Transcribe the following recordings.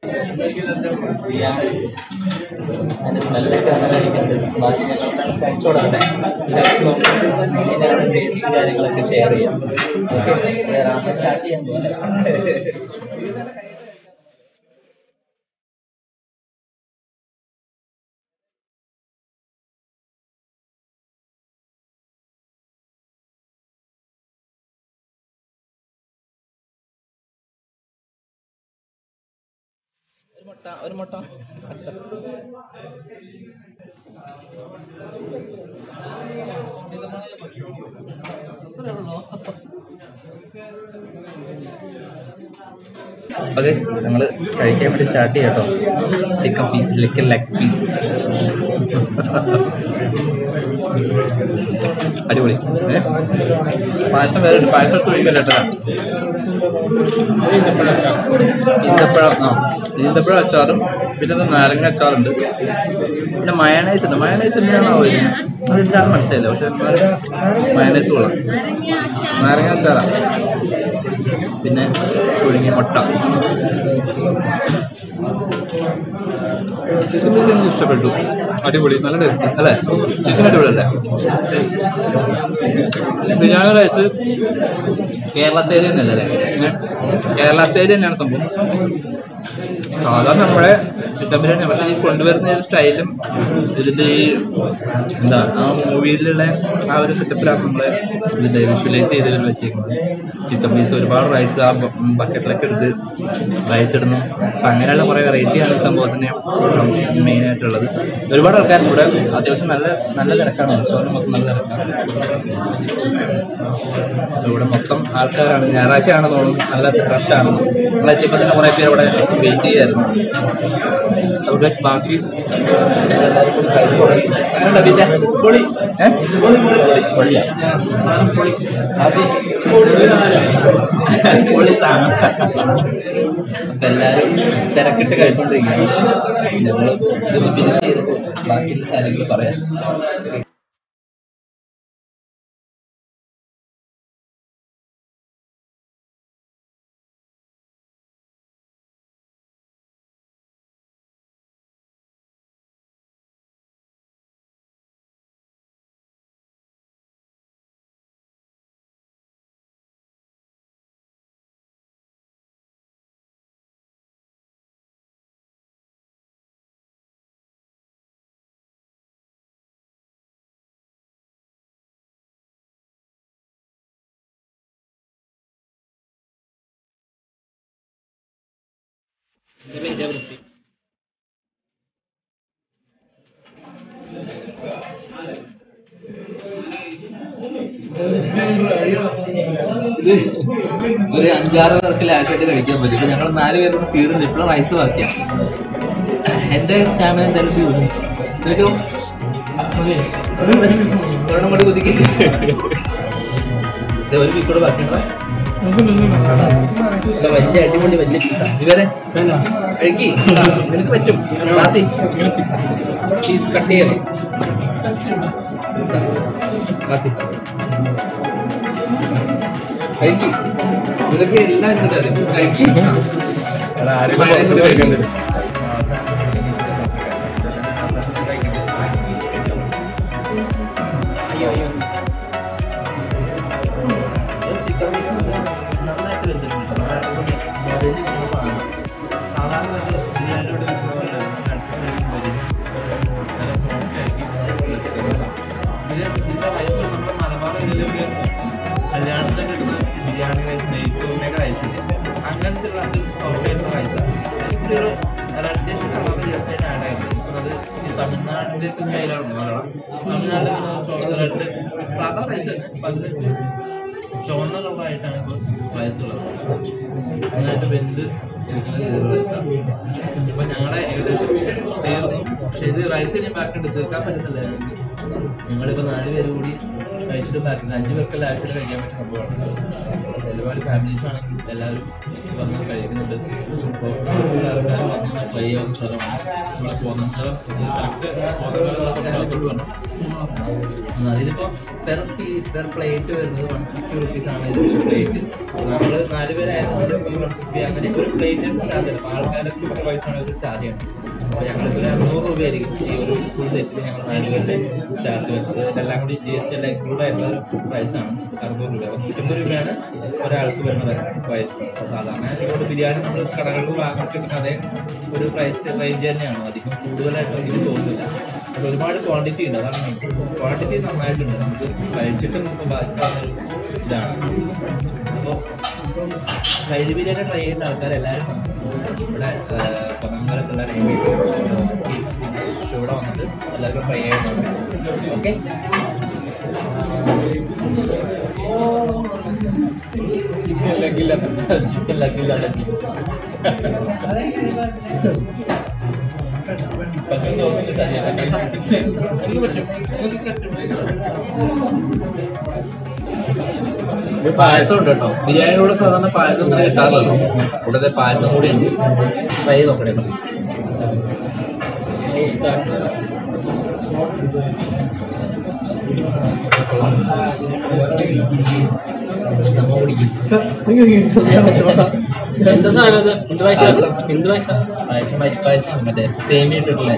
അതിന്റെ സ്മെല്ലൊക്കെ അങ്ങനെ അടിക്കുന്നുണ്ട് ബാക്കി ഞങ്ങൾ കഴിച്ചോടാട്ടെ ഞങ്ങളുടെ ടേസ്റ്റ് കാര്യങ്ങളൊക്കെ ഷെയർ ചെയ്യാം ഓക്കെ രാത്രി സ്റ്റാർട്ട് ചെയ്യാൻ പോലെ ഒരു മുട്ട ഒരു മുട്ട അപ്പൊ ഞങ്ങൾ കഴിക്കാൻ വേണ്ടി സ്റ്റാർട്ട് ചെയ്യാം കേട്ടോ chicken piece leg leg piece അടിപൊളി ഏ? പായസം വേറെ ഉണ്ട് പായസം എടുത്ത് ഒഴിക്കല്ലോ കേട്ടോ ഈന്തപ്പഴം ആ ഈന്തപ്പഴം അച്ചാറും പിന്നെ ഇത് നാരങ്ങ അച്ചാറുണ്ട് പിന്നെ മയണൈസ് ഉണ്ട് മയണൈസ് എന്തിനാണോ അതെന്താണെന്ന് മനസ്സിലായില്ല പക്ഷെ എന്നാലും മയണൈസ് കൊള്ളാം നാരങ്ങ അച്ചാറാ പിന്നെ പുഴുങ്ങിയ മുട്ട ചിക്കൻ പീസ് എനിക്ക് ഇഷ്ടപ്പെട്ടു അടിപൊളി നല്ല ടേസ്റ്റ് അല്ലേ ചിക്കൻ അടിപൊളി അല്ലേ ബിരിയാണി റൈസ് കേരള സ്റ്റൈൽ തന്നെയല്ലേ അല്ലേ ഇങ്ങനെ കേരള സ്റ്റൈൽ തന്നെയാണ് സംഭവം സാധാരണ നമ്മുടെ ചിക്കൻ ബിരിയാണി പക്ഷേ ഈ കൊണ്ടുവരുന്ന ഒരു സ്റ്റൈലും ഇതിന്റെ ഈ എന്താ ആ മൂവിയിലുള്ള ആ ഒരു സെറ്റപ്പിലാണ് നമ്മള് ഇതിന്റെ വിഷ്വലൈസ് ചെയ്ത് വെച്ചേക്കുന്നത് ചിക്കൻ പീസ് ഒരുപാട് റൈസ് ആ ബക്കറ്റിലൊക്കെ എടുത്ത് റൈസ് ഇടുന്നു അപ്പൊ അങ്ങനെയുള്ള കുറെ വെറൈറ്റി ആണ് ഈ സംഭവത്തിന് മെയിൻ ആയിട്ടുള്ളത് ഒരുപാട് ആൾക്കാരുണ്ട് ഇവിടെ അത്യാവശ്യം നല്ല നല്ല തിരക്കാണ് റെസ്റ്റോറൻറ്റ് മൊത്തം നല്ല തിരക്കാണ് ഇവിടെ മൊത്തം ആൾക്കാരാണ് ഞായറാഴ്ചയാണെന്ന് തോന്നുന്നു നല്ല ഫ്രഷ് ആണ് നമ്മൾ എത്തിയപ്പോൾ തന്നെ കുറെ പേര് ഇവിടെ വെയിറ്റ് ചെയ്യായിരുന്നു അവിടെ ബാക്കി എല്ലാവരും കൂടി കഴിച്ചു തുടങ്ങി. എങ്ങനെയുണ്ട് ബീജ? ഏ? പൊളിയാ? ആസി? പൊളി സാധനം. അപ്പൊ എല്ലാരും തിരക്കിട്ട് കഴിച്ചോണ്ടിരിക്കുകയാണ് ഞങ്ങൾ ഇത് ഫിനിഷ് ചെയ്തിട്ട് ബാക്കി കാര്യങ്ങൾ പറയാം ഇത് ഒരു അഞ്ചാറ് പേർക്ക് ലാഷായിട്ട് കഴിക്കാൻ പറ്റും ഇപ്പൊ ഞങ്ങൾ നാല് പേർക്ക് തീർന്നു ഇപ്പോഴും റൈസ് ബാക്കിയാ എന്റെ സ്റ്റാമിന എന്തായാലും തീർന്നു നിനക്കോ ഒരെണ്ണം കൊണ്ട് കുതിക്ക് ദേ ഒരു പീസ് കൂടെ ബാക്കിയുണ്ടോ ഇത് വലിയ അടിപൊളി വലിയ പീസാ ഇവരെ കഴിക്കി നിനക്ക് പറ്റും ബാസി പീസ് കട്ട് ചെയ്യണം ബാസി കഴിക്കി നിനക്ക് എല്ലാം ഇഷ്ടം കഴിക്കി അയ്യോ അയ്യോ ചിക്കൻ നന്നായിട്ട് വെച്ചിട്ടുണ്ട് സാധാരണ ബിരിയാണിയോട് ഇതിന്റെ റൈസ് നമ്മുടെ മലബാർ ഏരിയയിലൊക്കെ കല്യാണത്തിനൊക്കെ എടുത്ത് ബിരിയാണി റൈസ് നെയ്ച്ചോറിനൊക്കെ റൈസ് ഇല്ല അങ്ങനത്തെ ഉള്ള അത് സോഫ്റ്റ് ആയിട്ടുള്ള റൈസാണ് ഇതിലൊരു റെഡിഷ് കളർ ജസ്റ്റ് ആയിട്ട് ആഡ് ആയിട്ട് അത് ഈ തമിഴ്നാടിന്റെ സ്റ്റൈലാണ് മലയാളം തമിഴ്നാട്ടിൽ ചോക്ലേറ്റ് സാധാ റൈസ് പതിനെട്ട് ചുവന്ന കളറായിട്ടാണ് ഇപ്പോൾ റൈസ് ഉള്ളത് നന്നായിട്ട് വെന്ത് ഇരിക്കുന്ന റൈസാണ് അപ്പൊ ഞങ്ങളുടെ ഏകദേശം തീർന്നു പക്ഷെ ഇത് റൈസ് ഇനി ബാക്കിയുണ്ട് തീർക്കാൻ പറ്റുന്നില്ല ഞങ്ങൾക്ക് ഞങ്ങളിപ്പോ നാല് പേര് കൂടി കഴിച്ചിട്ട് ബാക്കി അഞ്ചു പേർക്ക് ലാസ്റ്റ് കഴിക്കാൻ പറ്റിയ സംഭവമാണ് ഒരുപാട് ഫാമിലീസ് ആണെങ്കിൽ എല്ലാവരും വന്ന് കഴിക്കുന്നുണ്ട് അപ്പോൾ ആൾക്കാർ വന്ന് ട്രൈ ചെയ്യാവുന്ന സ്ഥലമാണ് നമ്മളെ പോകുന്ന സ്ഥലം കറക്റ്റ് കുറച്ച് അകത്തോട്ട് വരണം അതിലിപ്പോ പെർ പീസ് പെർ പ്ലേറ്റ് വരുന്നത് വൺ ഫിഫ്റ്റി റുപ്പീസ് ആണ് ഇതിന്റെ പ്ലേറ്റ് നമ്മള് നാല് പേരായതുകൊണ്ട് വൺ ഫിഫ്റ്റി അങ്ങനെ ഒരു പ്ലേറ്റ് ചാർജ് അപ്പൊ ആൾക്കാരൊക്കെ പൈസ ആണ് ഒരു ചാർജ് ചെയ്യണം അപ്പൊ ഞങ്ങളിപ്പോ ഒരു അറുന്നൂറ് രൂപയായിരിക്കും ഈ ഒരു ഫുൾ സെറ്റിന് ഞങ്ങൾ നാല് പേരുടെ ചാർജ് വരുന്നത് ഇതെല്ലാം കൂടി ജി എസ് ടി എല്ലാം ഇൻക്ലൂഡ് ആയിട്ടുള്ള ഒരു പ്രൈസാണ് അറുന്നൂറ് രൂപ അപ്പൊ നൂറ്റമ്പത് രൂപയാണ് ഒരാൾക്ക് വരുന്നത് പ്രൈസ് സാധാരണ ഇവിടെ ബിരിയാണി നമ്മൾ കടകളിൽ വാങ്ങാൻ കിട്ടുന്ന അതേ ഒരു പ്രൈസ് റേഞ്ച് തന്നെയാണ് അധികം കൂടുതലായിട്ട് എനിക്ക് തോന്നുന്നില്ല അത് ഒരുപാട് ക്വാണ്ടിറ്റി ഉണ്ട് അതാണ് ക്വാണ്ടിറ്റി നന്നായിട്ടുണ്ട് നമുക്ക് കഴിച്ചിട്ട് നമുക്ക് ബാക്കി ഇതാണ് അപ്പോൾ ഫ്രൈഡ് ബിരിയാണി ട്രൈ ചെയ്യുന്ന ആൾക്കാർ എല്ലാവരും ഇവിടെ പനമ്പലത്തുള്ള ഇവിടെ വന്നിട്ട് എല്ലാവർക്കും ട്രൈ ചെയ്യുന്നുണ്ട് ഓക്കെ ചിക്കൻ ലഗില്ല ചിക്കൻ ലഗില്ല പക്ഷേ തോന്നുന്നു ശരിയല്ല എനിക്ക് പറ്റും ഒരു പായസം ഉണ്ട് കേട്ടോ ബിരിയാണിയുടെ കൂടെ സാധാരണ പായസം ഒന്നും കിട്ടാറില്ലല്ലോ കൂടെ പായസം കൂടി ഉണ്ട് ട്രൈ ചെയ്ത് നോക്കണേ എന്ത് സാധനം ഇത് എന്ത് പായസം എന്ത് പായസം പായസം മരി പായസം മറ്റേ സേമിയ ഇട്ടിട്ടുള്ള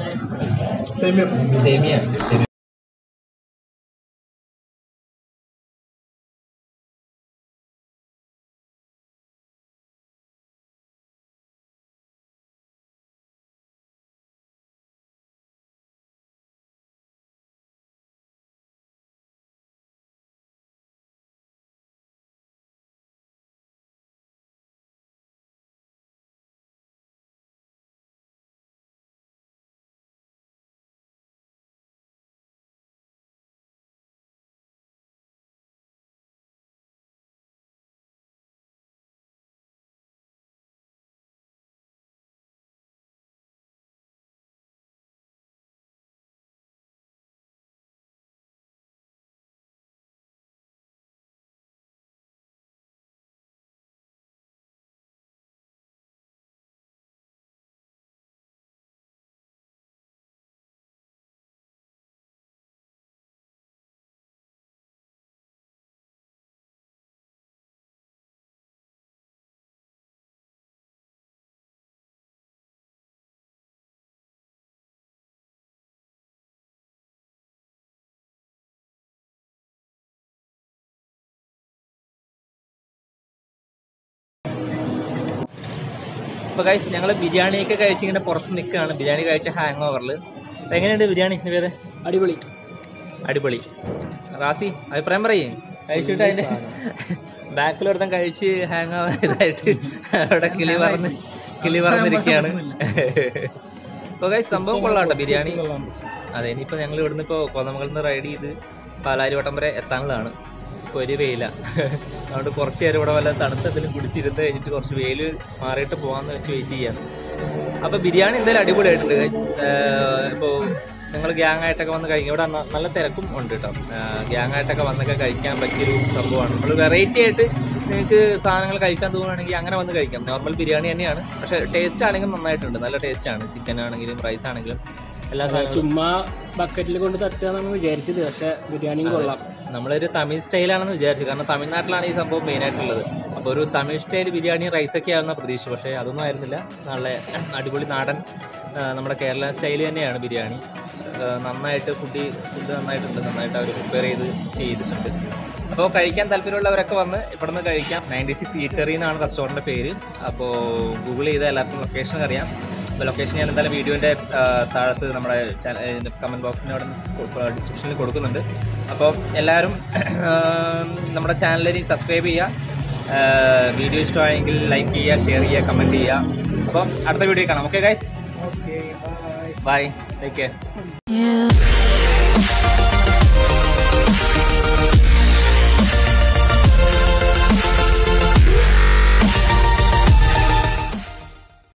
സേമിയ സേമിയ അപ്പോൾ കഴിച്ച് ഞങ്ങൾ ബിരിയാണിയൊക്കെ കഴിച്ച് ഇങ്ങനെ പുറത്ത് നിൽക്കുകയാണ് ബിരിയാണി കഴിച്ച ഹാങ് ഓവറിൽ എങ്ങനെയുണ്ട് ബിരിയാണി വേറെ അടിപൊളി അടിപൊളി റാസി അഭിപ്രായം പറയേ കഴിച്ചിട്ട് അതിന്റെ ബാക്കിലൊരുത്തൻ കഴിച്ച് ഹാങ് ഇതായിട്ട് അവിടെ കിളി പറന്ന് കിളി പറന്നിരിക്കുകയാണ് അപ്പോൾ കഴിച്ച് സംഭവം കൊള്ളാട്ടോ ബിരിയാണി അതെ ഇനിയിപ്പോൾ ഞങ്ങൾ ഇവിടുന്ന് ഇപ്പോൾ കോതമംഗലത്ത് നിന്ന് റൈഡ് ചെയ്ത് പാലാരിവട്ടം വരെ എത്താനുള്ളതാണ് ഇപ്പോൾ ഒരു വെയില അതുകൊണ്ട് കുറച്ച് നേരം ഇവിടെ വല്ല തണുത്തെന്തെങ്കിലും കുടിച്ചിരുന്ന് കഴിഞ്ഞിട്ട് കുറച്ച് വെയിൽ മാറിയിട്ട് പോകാമെന്ന് വെച്ച് വെയിറ്റ് ചെയ്യാണ് അപ്പോൾ ബിരിയാണി എന്തായാലും അടിപൊളിയായിട്ടുണ്ട് ഇപ്പോൾ നിങ്ങൾ ഗ്യാങ് ആയിട്ടൊക്കെ വന്ന് കഴിക്കും ഇവിടെ ന- നല്ല തിരക്കും ഉണ്ട് കേട്ടോ ഗ്യാങ് ആയിട്ടൊക്കെ വന്നൊക്കെ കഴിക്കാൻ പറ്റിയൊരു സംഭവമാണ് നമ്മൾ വെറൈറ്റി ആയിട്ട് നിങ്ങൾക്ക് സാധനങ്ങൾ കഴിക്കാൻ തോന്നുകയാണെങ്കിൽ അങ്ങനെ വന്ന് കഴിക്കാം നോർമൽ ബിരിയാണി തന്നെയാണ് പക്ഷേ ടേസ്റ്റ് ആണെങ്കിലും നന്നായിട്ടുണ്ട് നല്ല ടേസ്റ്റ് ആണ് ചിക്കൻ ആണെങ്കിലും റൈസ് ആണെങ്കിലും എല്ലാ സാധനങ്ങളും ചുമ്മാ ബക്കറ്റിൽ കൊണ്ട് തട്ടുക എന്നാണ് വിചാരിച്ചത് പക്ഷെ ബിരിയാണിയും കൊള്ളാം നമ്മളൊരു തമിഴ് സ്റ്റൈലാണെന്ന് വിചാരിച്ചു കാരണം തമിഴ്നാട്ടിലാണ് ഈ സംഭവം മെയിൻ ആയിട്ടുള്ളത് അപ്പോൾ ഒരു തമിഴ് സ്റ്റൈൽ ബിരിയാണി റൈസൊക്കെ ആവുന്ന പ്രതീക്ഷ പക്ഷേ അതൊന്നും ആയിരുന്നില്ല നല്ല അടിപൊളി നാടൻ ആ, നമ്മുടെ കേരള സ്റ്റൈൽ തന്നെയാണ് ബിരിയാണി ആ, നന്നായിട്ട് ഫുഡ് ഫുഡ് നന്നായിട്ടുണ്ട് നന്നായിട്ട് അവർ പ്രിപ്പയർ ചെയ്ത് ചെയ്തിട്ടുണ്ട് അപ്പോൾ കഴിക്കാൻ താല്പര്യമുള്ളവരൊക്കെ വന്ന് ഇവിടുന്ന് കഴിക്കാം നയൻറ്റി സിക്സ് ഈറ്ററി എന്നാണ് റെസ്റ്റോറൻറ്റിൻ്റെ പേര് അപ്പോൾ ഗൂഗിൾ ചെയ്താൽ എല്ലാവർക്കും ലൊക്കേഷൻ അറിയാം അപ്പോൾ ലൊക്കേഷൻ ഞാൻ എന്തായാലും വീഡിയോൻ്റെ താഴത്ത് നമ്മുടെ കമൻറ്റ് ബോക്സിൻ്റെ അവിടെ ഡിസ്ക്രിപ്ഷനിൽ കൊടുക്കുന്നുണ്ട് അപ്പോൾ എല്ലാവരും നമ്മുടെ ചാനലിൽ സബ്സ്ക്രൈബ് ചെയ്യുക വീഡിയോ ഇഷ്ടമായെങ്കിൽ ലൈക്ക് ചെയ്യുക ഷെയർ ചെയ്യുക കമൻറ്റ് ചെയ്യുക അപ്പോൾ അടുത്ത വീഡിയോ കാണാം okay guys bye take care You